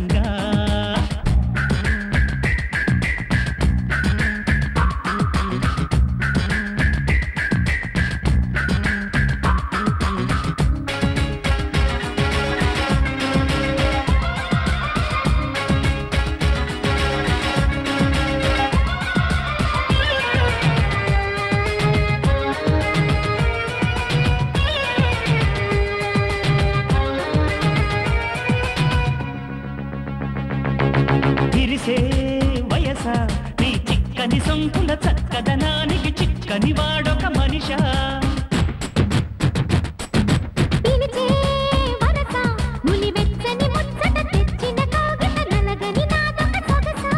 సరసంగా విరిసే వయస నీ చిక్కని సొంపుల చక్కదనానికి చిక్కని వాడొక మనిషా పిలిచే వరస నులివెచ్చని ముచ్చట తెచ్చిన కాగిత నలగని నాదొక సొగస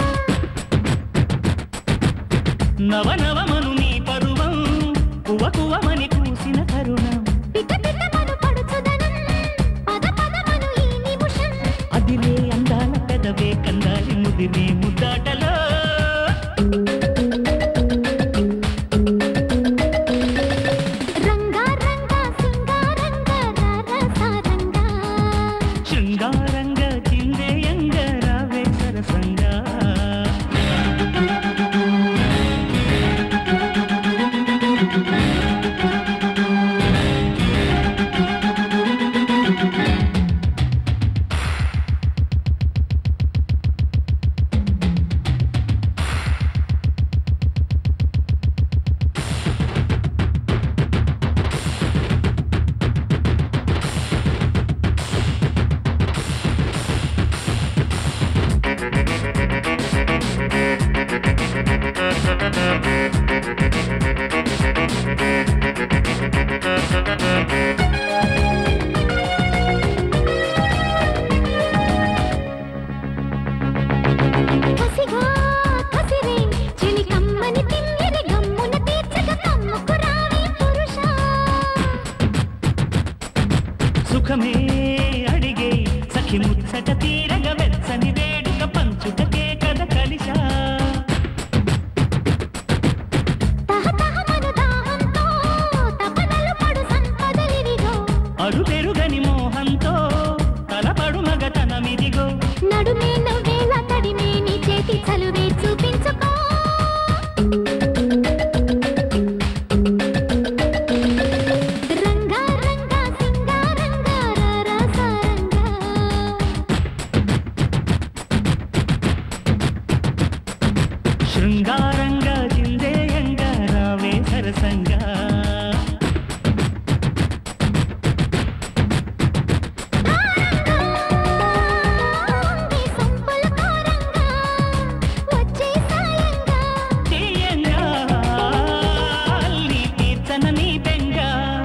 నవనవమను నీ పరువం కువ కువమని కూసిన తరుణం పిట పిటమను పడుచుదనం పద పదమను ఈ నిమిషం అదిలే అందాల పెదవే కందాలి ముదిరే ముద్దాటలో రంగా రంగా సింగారంగా రరసారంగా శృంగారంగా చిందేయంగా రావే సరసంగా కసిగా కసిరే చిలి కమ్మని తిమ్మిరి గమ్మున తీర్చక కమ్ముకు రావే పురుషా సుఖమే అడిగే సఖి ముచ్చట తీరగ వెచ్చని వేడుక పంచుటకే కథ కలిశా తహతహమను దాహంతో తపనలు పడు సంపదలివిగో అరు పెరుగని మోహంతో తలపడు మగతనమిదిగో నడుమే నవ్వేలా తడిమే నీ చేతి చలువే చూపించుకో రంగా రంగా సింగారంగా రరసారంగా శృంగారంగా చిందేయంగా రావే సరసంగా నీ సంపల కారంగా వచ్చే సాయంగా తీయంగా నీ తీర్చన నీ బెంగా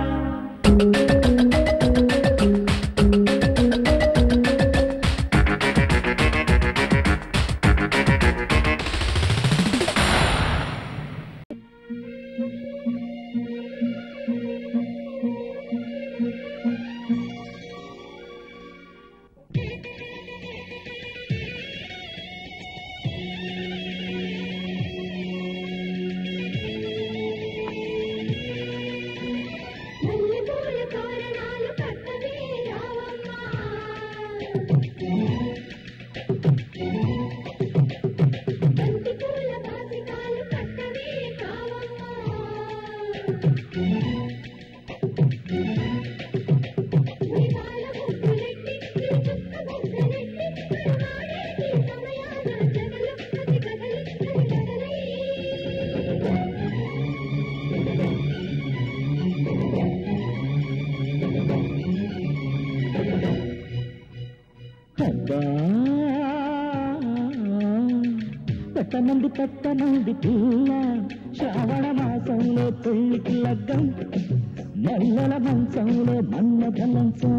మల్లెపూల తోరణాలు కట్టవే రావమ్మా బంతి పూల బాసికాలు కట్టవే కావమ్మా ఉయ్యాల ముగ్గులెట్టి, చుక్క ముద్దలెట్టి, కరువాడేటి సమయాన జగలు కది కదలి కది కదలి అబ్బా పెట్టనంది పెట్టనంది పిల్ల శ్రావణ మాసంలో పెళ్లికి లగ్గం మల్లెల మంచంలో మన్నత మంచం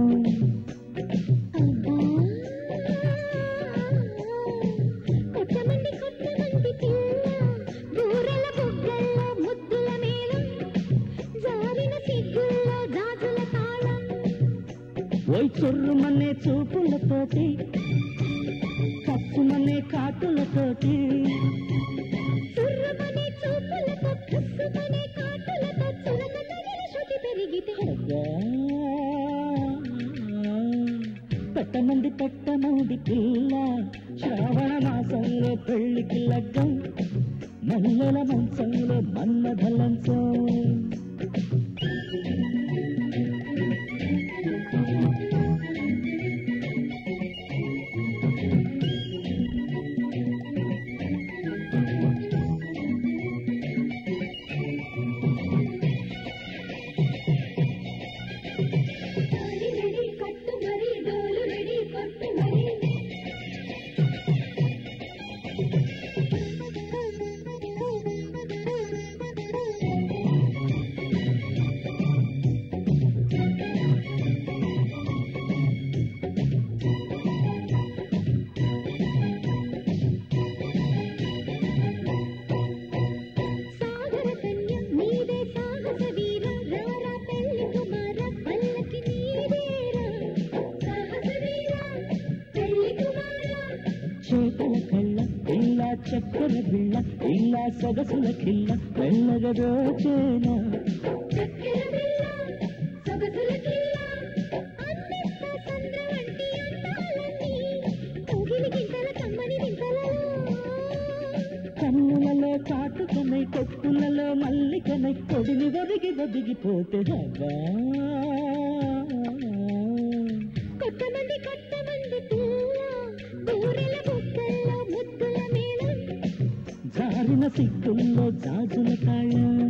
కొట్టమంది కొట్టమంది పిల్ల బూరెల బుగ్గల్లో ముద్దుల మేళం జారిన సిగ్గుల్లో గాజుల తాళం ఓయ్ చొర్రుమనే చూపులతోటి కచ్చుమనే కాటులతోటి సుర్రమనే చూపులతో కస్సుమనే కాటులతో చురక తగిన శృతి పెరిగితే పెట్టనంది మంది పెట్టమంది పిల్ల శ్రావణ మాసంలో పెళ్లికి లగ్గం మల్లెల మంచంలో మన్మథ లంచం కట్టు మరి డోలు రెడీ కొట్టు మరి సాగర కన్య నీవే సాహస వీర రారా పెళ్లి కుమార పల్లకి నీవేరా సాహస వీర పెళ్లి కుమార చేపల కళ్ళ ఇల్ల చక్కెర బిళ్ళ ఇల్ల సొగసుల కిల్ల మెల్లగా దోచేనా చక్కెర బిళ్ళ సొగసుల కిల్ల అందిస్తా సంద్ర వంటి అందాలన్నీ కౌగిలి గింతల కమ్మని వింతలలో కన్నులలో కాటుకనై కొప్పులలో మల్లికనై కొడిని ఒదిగి ఒదిగిపోతే హవ్వా కొట్టమంది కొట్టమంది పిల్ల దూరెల బుక్కల్లో ముద్దుల మేళం జారిన సిగ్గుల్లో జాజుల తాళం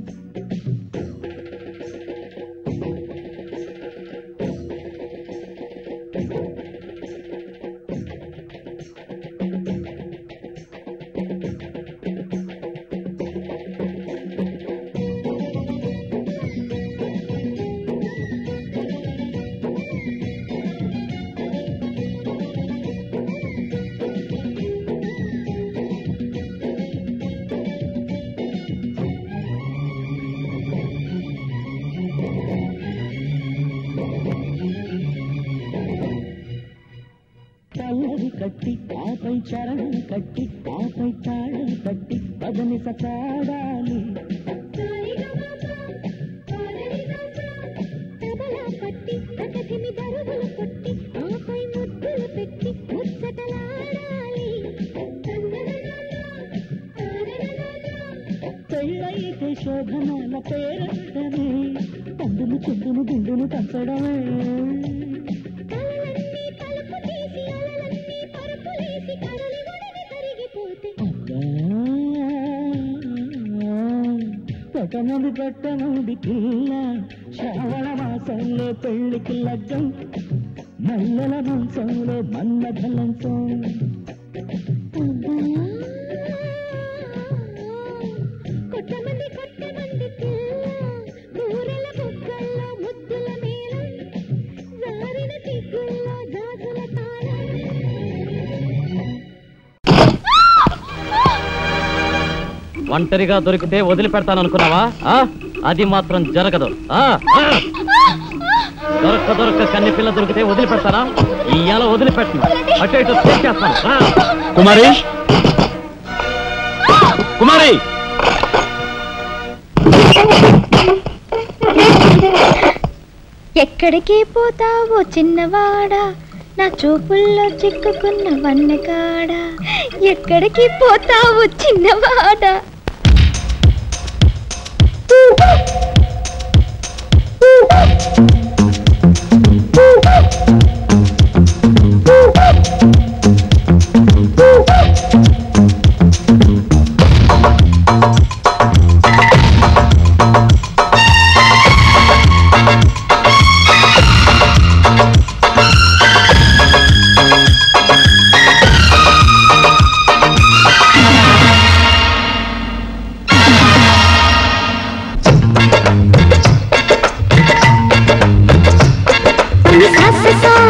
పల్లవి కట్టి ఆపై చరణం కట్టి ఆపై తాళం కట్టి పదని సతాడాలి తబలా పట్టి ప్రకటిని దరువులు కొట్టి ఆపై ముద్దులు పెట్టి ముచ్చటలాడాలి పెళ్ళైతే శోభనాల పేరంటనే పండును చుండును గుండును పంచడమే కలలన్నీ తలుపు తీసి అలలన్నీ పరుపులేసి కడలి ఒడిని కరిగిపోతే పెట్టమంది పెట్టమంది పిల్ల శ్రావణ మాసంలో పెళ్లికి లగ్గం మల్లెల మంచంలో మన్మథ లంచం కొట్టమంది కొట్టమంది పిల్ల కూరల బుక్కల్లో ముద్దుల మేళం జారిన సిగ్గుల్లో జాజుల తాళం ఒంటరిగా దొరికితే వదిలిపెడతాను అనుకున్నావా ఆ? అది మాత్రం జరగదు ఆ? ఆ! దొరక్క దొరక్క కన్ని పిల్ల దొరికితే వదిలిపెడతానా ఇయ్యాల వదిలిపెట్టను అటు ఇటు చేస్తాను కుమారి కుమారి ఎక్కడికి పోతావో చిన్నవాడా నా చూపుల్లో చిక్కుకున్న వన్నెకాడా ఎక్కడికి పోతావో చిన్నవాడా సా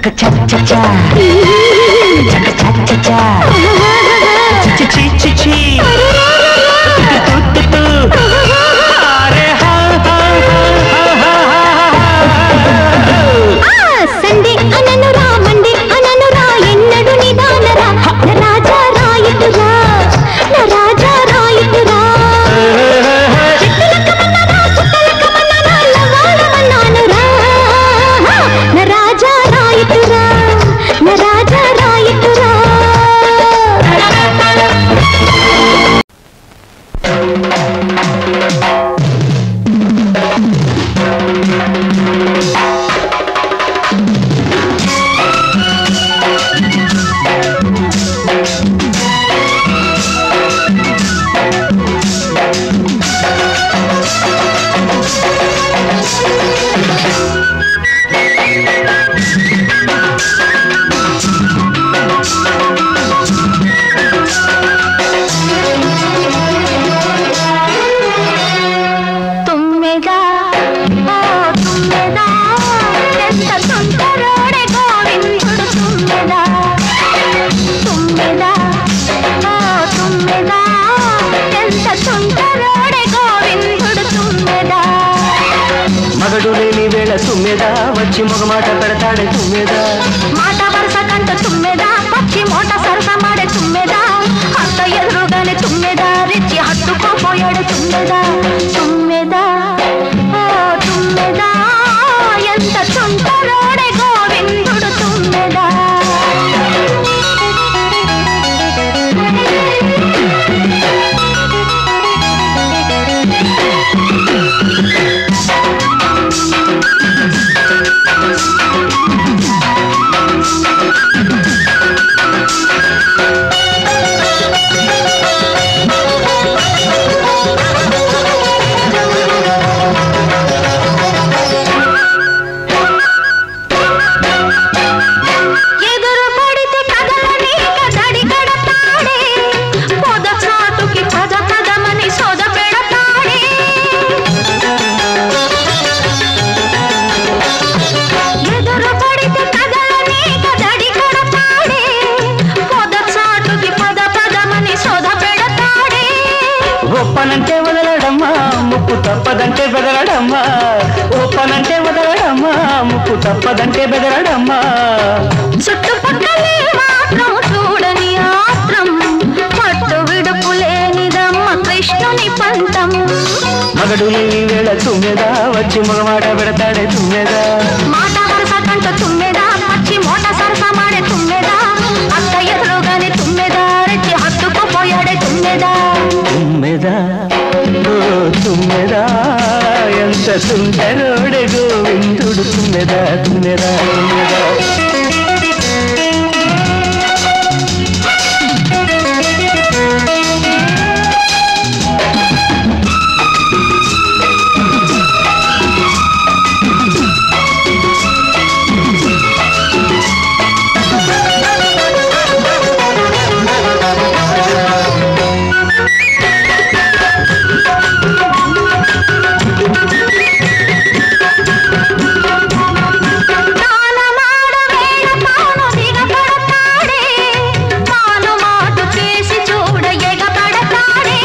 చక చక చక చక చక చక చి చి చి చి తు తు తు అరే హా హా హా హా హా సండే అనను రామండి అనను రా ఎన్నడు నిదానరా నా రాజా రాయుతురా నా రాజా రాయుతురా చెట్టులకమన్నరా పుట్టలకమన్నరా లవాలమన్నానురా నా రాజా రాయుతురా నా రాజా రాయుతురా తుమ్మెదా ఓ తుమ్మెదా ఎంత సుందరోడే గోవిందుడు తుమ్మెదా తుమ్మెదా ఓ తుమ్మెదా ఎంత సుందరోడే గోవిందుడు తుమ్మెదా మగడు లేని వేళ తుమ్మెదా వచ్చి మగమాట పెడతాడే తుమ్మెదా మాట వరుస కంట తుమ్మెదా పచ్చి మోట సరస మాడే తుమ్మెదా అంత ఎదురుగానే తుమ్మెదా రెచ్చి హత్తుకోపోయాడు తుమ్మెదా తుమ్మెదా ఓ తుమ్మెదా ఎంత చుంటరోడే గోవిందుడు తుమ్మెదా ఎదురు పడితే కదలని కదడి కడతాడే పొద చాటుకి పద పదమని సొద పెడతాడే ఎదురు పడితే కదలని కదడి కడతాడే పొద చాటుకి పద పదమని సొద పెడతాడే ఒప్పనంటే వదలడమ్మా ముక్కు తప్పదంటే బెదరడమ్మా ఒప్పనంటే వదలడమ్మా ముక్కు తప్పదంటే బెదరడమ్మా చుట్టుపక్కలే మాత్రం చూడని ఆత్రం పట్టు విడుపు లేనిదమ్మ కృష్ణుని పంతం మగడు లేని వేళ తుమ్మెదా వచ్చి మగమాట పెడతాడే తుమ్మెదా మాట వరుస కంట తుమ్మెదా పచ్చి మోట సరస మాడే తుమ్మెదా అక్క ఎదురుగానే తుమ్మెదా రెచ్చి హత్తుకుపోయాడే తుమ్మెదా తుమ్మెదా ఓ తుమ్మెదా ఎంత సుందరోడే గోవిందుడు తుమ్మెదా తుమ్మెదా తుమ్మెదా తానమాడ వేళ తాను దిగబడతాడే తాను మాటు చేసి చూడ ఎగబడతాడే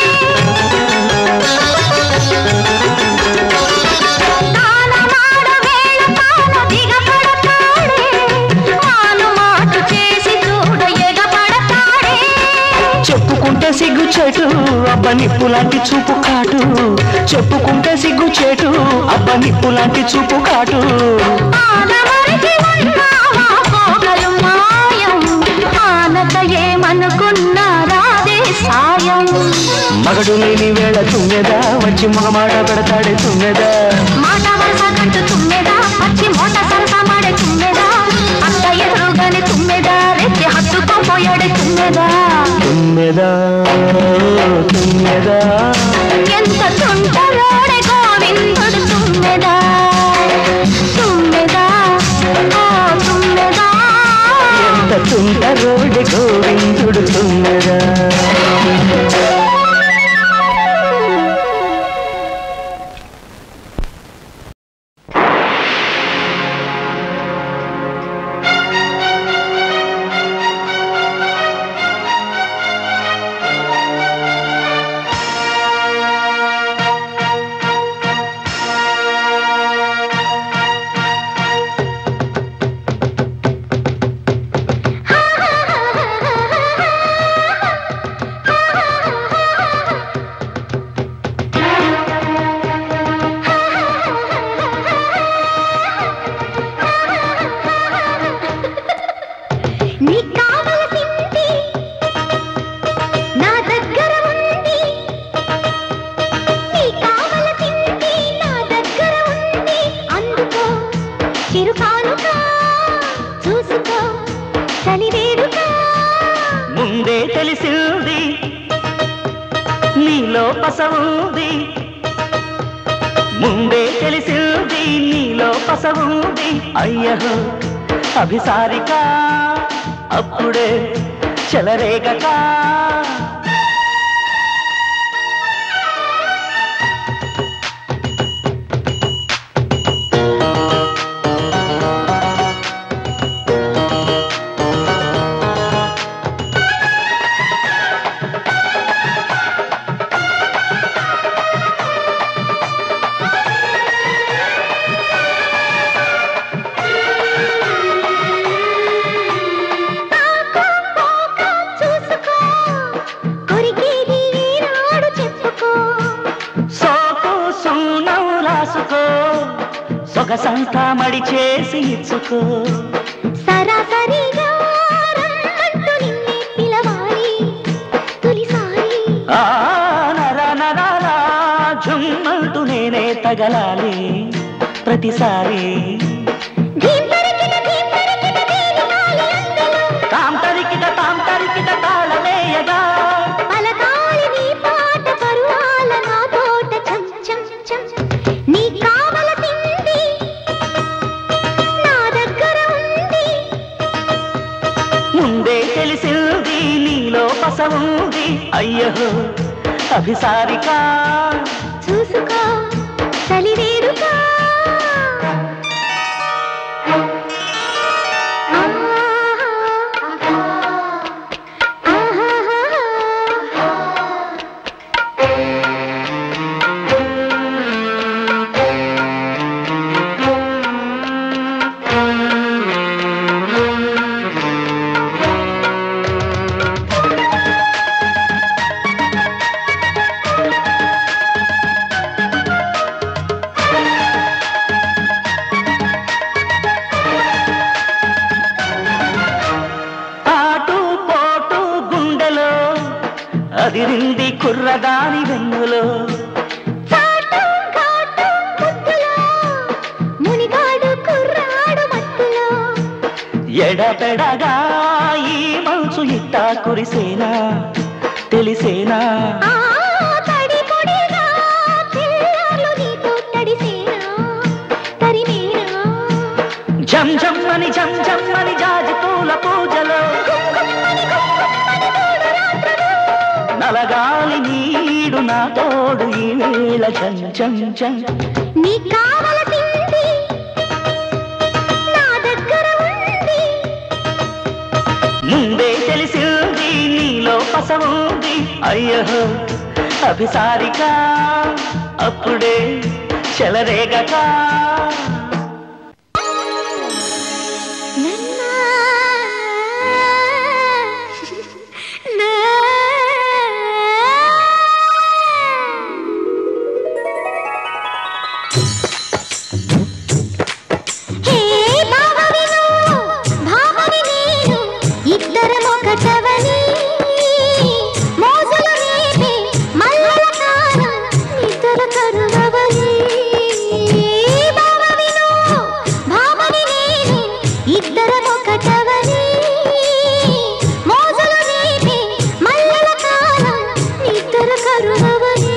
తానమాడ వేళ తాను దిగబడతాడే తాను మాటు చేసి చూడ ఎగబడతాడే చెప్పుకుంటే సిగ్గు చెటు అబ్బ నిప్పు లాంటి చూపు కాటు చెప్పుకుంటే సిగ్గు చెటు అబ్బ నిప్పు లాంటి చూపు కాటు ఆనవరికి ఉన్నావా పోగలు మాయం ఆనక ఏమనుకున్నా రాదే సాయం మగడు లేని వేళ తుమ్మెదా వచ్చి మగమాట పెడతాడే తుమ్మెదా మాట వరుస కంటూ తుమ్మెదా పచ్చి మోట సరస మాడే తుమ్మెదా అక్క ఎదురుగానే తుమ్మెదా రెచ్చి హత్తుకోపోయాడే తుమ్మెదా తుమ్మెదా తుమ్మెదా ఎంత తుంటరోడే గోవిందుడు తుమ్మెదా తుమ్మెదా ఓ తుమ్మెదా ఎంత తుంటరోడి గోవిందుడు తుమ్మెదా పసవుంది ముందే తెలిసింది నీలో పసవుంది అయ్యహో అభిసారిక అప్పుడే చెలరేగకా చూసుకో కొరికేది ఈనాడు చెప్పుకో సోకు సూనం రాసుకో సొగసంతా మడి చేసి ఇచ్చుకో సరాసరిగా రమ్మంటూ నిన్నే పిలవాలి తొలిసారి ఆ నర నరాలా జుమ్మంటూ నేనే తగలాలి ప్రతిసారి ధీం తరికిన ధీం తరికిన దేనియాలి అందలో తాం తరికిట తాం తరికిట తాళలేయగా పలకాలి నీ పాట పరువాల నా తోట చం చం చం నీ కావలసింది నా దగ్గర ఉంది ముందే తెలిసింది నీలో పసవుంది అయ్యో అభిసారిక చూసుకో చలివేడుగా ఆటు పోటు గుండెలో అదిరింది కుర్రదాని వెన్నులో చాటు ఘాటు ముద్దులో మునిగాడు కుర్రాడు మత్తులో ఎడపెడగా ఈ మంచు ఇట్టా కురిసేనా తెలిసేనా ఆ తడి పొడిగా పిల్లలు నీతో తడిసేనా తరిమేనా జం జమ్మని జం జమ్మని జాజి పూల పూజలో గుమ్గుమ్మని గుమ్గుమ్మని మూడు రాత్రులు నలగాలి నీడు నా తోడు ఈ వేళ జం జం జం నీ కావలసింది నా దగ్గర ఉంది ముందే తెలిసింది నీలో పసవుంది అయ్యో అభిసారిక అప్పుడే చెలరేగకా నన్నా నా హే భావవి నువ్వు భావవి నేను ఇద్దరం ఒకటవని మోజులు రేపే మల్లెల కారం నిద్ర కరువవని భావవి నువ్వు భావవి నేను ఇద్దరం ఒకటవని మోజులు రేపే మల్లెల కారం నిద్ర కరువవని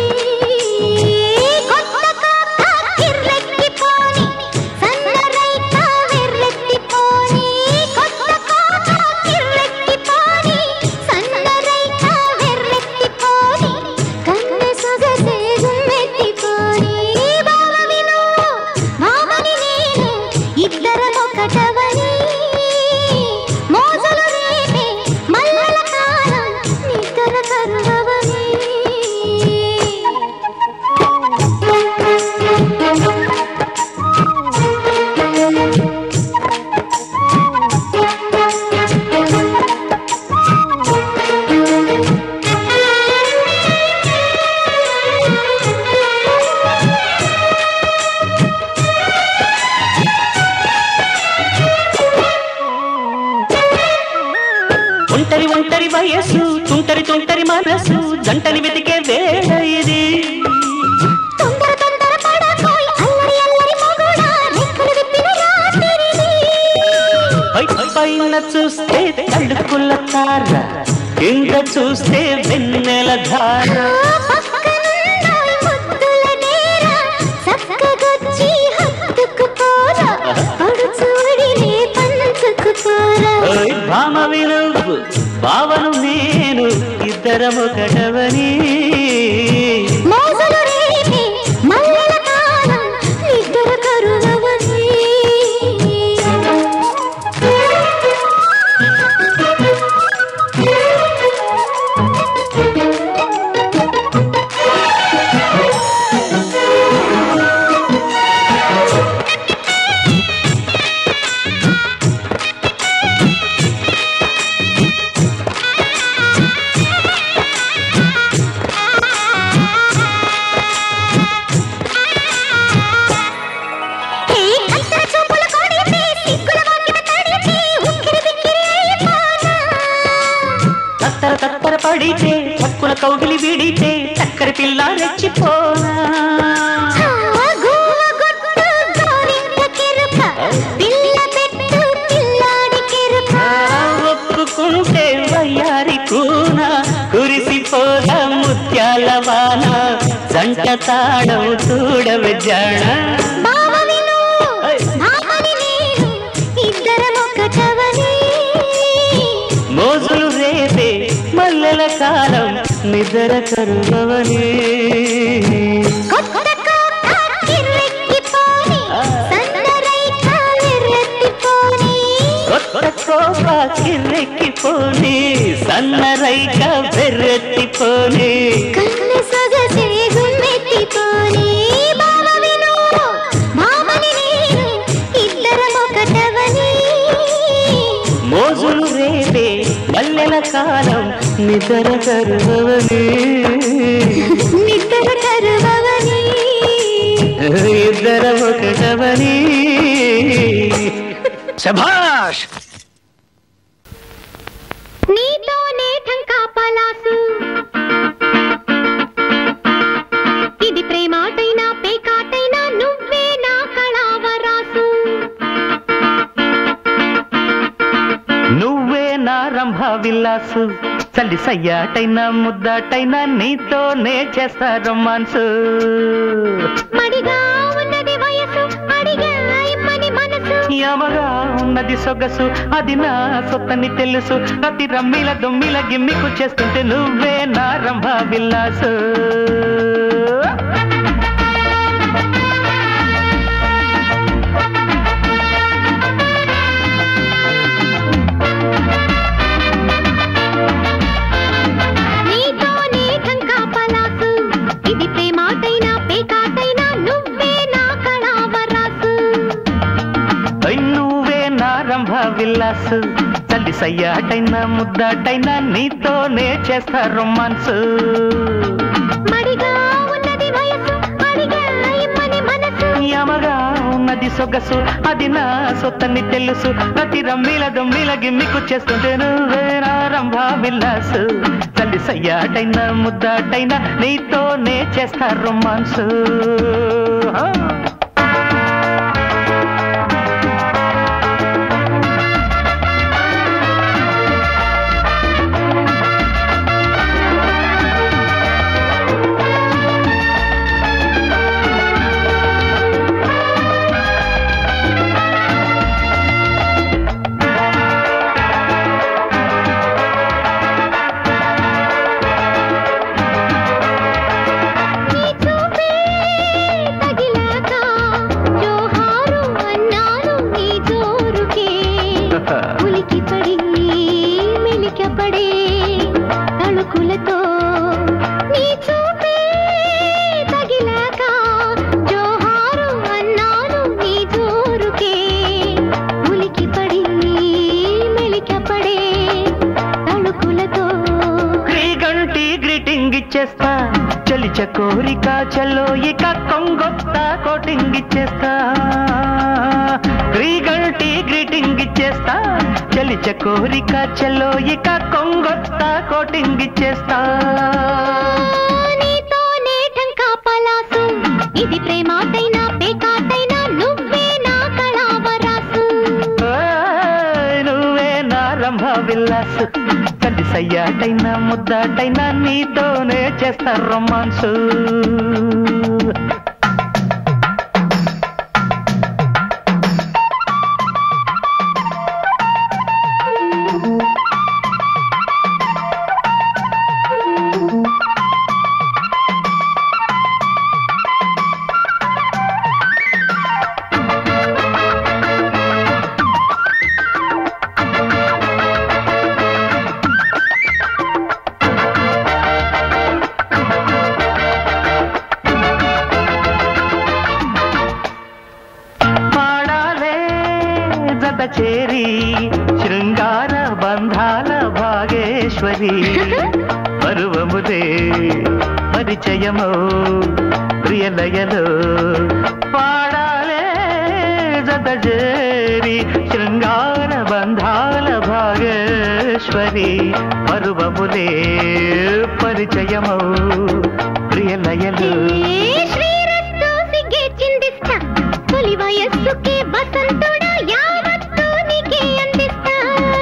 కొత్త కాక కిర్రెక్కిపోని సన్నరైక వెర్రెత్తిపోని కొత్త కాక కిర్రెక్కిపోని సన్నరైక వెర్రెత్తిపోని కన్నె సొగసే గుమ్మెత్తిపోని బావవి నువ్వు మామని నేను ఇద్దరం ఒకటవని మోజులు రేపే మల్లెల కాలం నిద్ర కరువవని ఒంటరి ఒంటరి వయస్సు తుంటరి తుంటరి మనసు జంటని వెతికే వేళ ఇది తొందర తొందర పడకోయ్ అల్లరి అల్లరి మొగుడా రెక్కలు విప్పిన రాత్రిని పై పైన చూస్తే తడుకుల తార కింద చూస్తే వెన్నెల ధార పక్కనున్న బావను నేను ఇద్దరం ఒకటవని మోజులు రేపే మల్లెల కాలం నిద్ర కరువవని హే కంచర చూపుల కొడితే సిగ్గుల వాకిట తడితే ఉక్కిరి బిక్కిరి అయిపోనా తత్తర తత్తర పడితే చక్కుల కౌగిలి విడితే చక్కర పిల్ల రెచ్చిపోనా గువ్వ గుట్టు గోరింక కిరుక పిల్ల పెట్టు పిల్లాడి కిరుక ఒప్పుకుంటే వయ్యారి కూన కురిసిపోద ముత్యాల వాన జంట తాడం చూడవ జాణ బావ విను భామని నేను ఇద్దరం ఒకటవని మోజులు రేపే మల్లెల కాలం నిద్ర కరువని కొత్త కోట కిర్రెక్కిపోని సన్నరైక విర్రెత్తిపోని కొత్త కోప కిర్రెక్కిపోని సన్నరైక బెర్రెత్తిపోని కన్ను సొగసే గుమ్మెత్తిపోని బావ విను భామని నేను ఇద్దరం ఒకటవని మోజులు రేపే మల్లెల కాలం నిద్ర కరువని నిద్ర కరువవని ఇద్దర ఒకటవని శభాష్ నీతోనే ఠంకా పలాసు ఇది ప్రేమాటైనా పేకాటైనా నువ్వే నా కళావరాసు నువ్వే నా రంభ విల్లాసు చల్లి సయ్యాటైనా ముద్దాటైనా నీతోనే చేస్తా రొమాన్సు మడిగా ఉన్నది వయసు అడిగా ఇమ్మని మనసు యమగా ఉన్నది సొగసు అది నా సొత్తని తెలుసు ప్రతి రమ్మిల దొమ్మిల గిమ్మికు చేస్తుంటే నువ్వే నా రంభ విల్లాసు నీతోనే ఠంకా పలాసు ఇది ప్రేమాటైనా పేకాటైనా నువ్వే నా కళావరాసు ఐ నువ్వే నా రంభ విల్లాసు చల్లి సయ్యాటైనా ముద్దాటైనా నీతోనే చేస్తా రొమాన్సు మడిగా ఉన్నది వయసు అడిగా ఇమ్మని మనసు యమగా ఉన్నది సొగసు అది నా సొత్తని తెలుసు ప్రతి రమ్మిల దొమ్మిల గిమ్మికు చేస్తుంటే నువ్వే నా రంభ విల్లాసు చల్లి సయ్యాటైనా ముద్దాటైనా నీతోనే చేస్తా రొమాన్సు ఆ. నీ చూపే తగిలాక జోహారు అన్నాను నీ జోరుకే ఉలికి పడి మెలికపడే తళుకులతో నీ చూపే తగిలాక జోహారు అన్నాను నీ జోరుకే ఉలికి పడి మెలికపడే తళుకులతో క్రీగంటి గ్రీటింగ్ ఇచ్చేస్తా చలిచ కోరిక చల్లో ఇక కొంగొత్త కోటింగ్ ఇచ్చేస్తా క్రీగంటి గ్రీటింగ్ ఇచ్చేస్తా చలిచ కోరిక చల్లో ఇక కొంగొత్త కోటింగ్ ఇచ్చేస్తా నీతోనే ఠంకా పలాసు ఇది ప్రేమాటైనా పేకాటైనా నువ్వే నా కళావరాసు ఓయ్, నువ్వే నా రంభ విల్లాసు చలి సయ్యాటైనా ముద్దాటైనా నీతోనే చేస్తా రొమాన్సు చేరి శృంగార బంధాల భాగేశ్వరి పరువముదే పరిచయము ప్రియలయలో పాడాలే జత చేరి శృంగార బంధాల భాగేశ్వరి పరువములే పరిచయము ప్రియలయలు ఏ శ్రీరస్తు సిగ్గే చిందిస్తా తొలి వయస్సుకే వసంతుడా యావత్తు నీకే అందిస్తా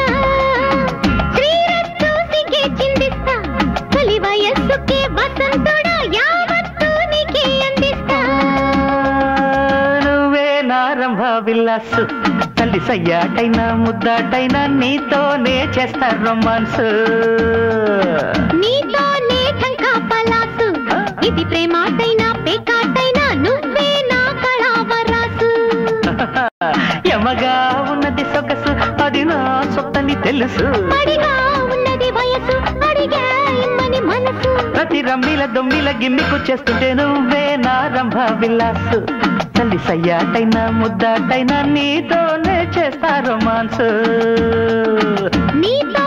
శ్రీరస్తు సిగ్గే చిందిస్తా తొలి వయస్సుకే వసంతుడా యావత్తు నీకే అందిస్తా నువ్వే నారంభ విల్లాసు తల్లి సయ్యాటైనా ముద్దాటైనా నీతోనే చేస్తా రొమాన్స్ నీతోనే ఠంకా పలాసు ఇది ప్రేమాటైనా పేకాటైనా నువ్వే నా కళావరాసు యమగా ఉన్నది సొగసు అది నా సొత్తని తెలుసు మడిగా ఉన్నది వయసు అడిగా ఇమ్మని మనసు ప్రతి రమ్మిల దొమ్మిల గిమ్మికు చేస్తుంటే నువ్వే నారంభ విల్లాసు తల్లి సయ్యాటైనా ముద్దాటైనా నీతోనే చేస్తా రొమాన్స్ నీతో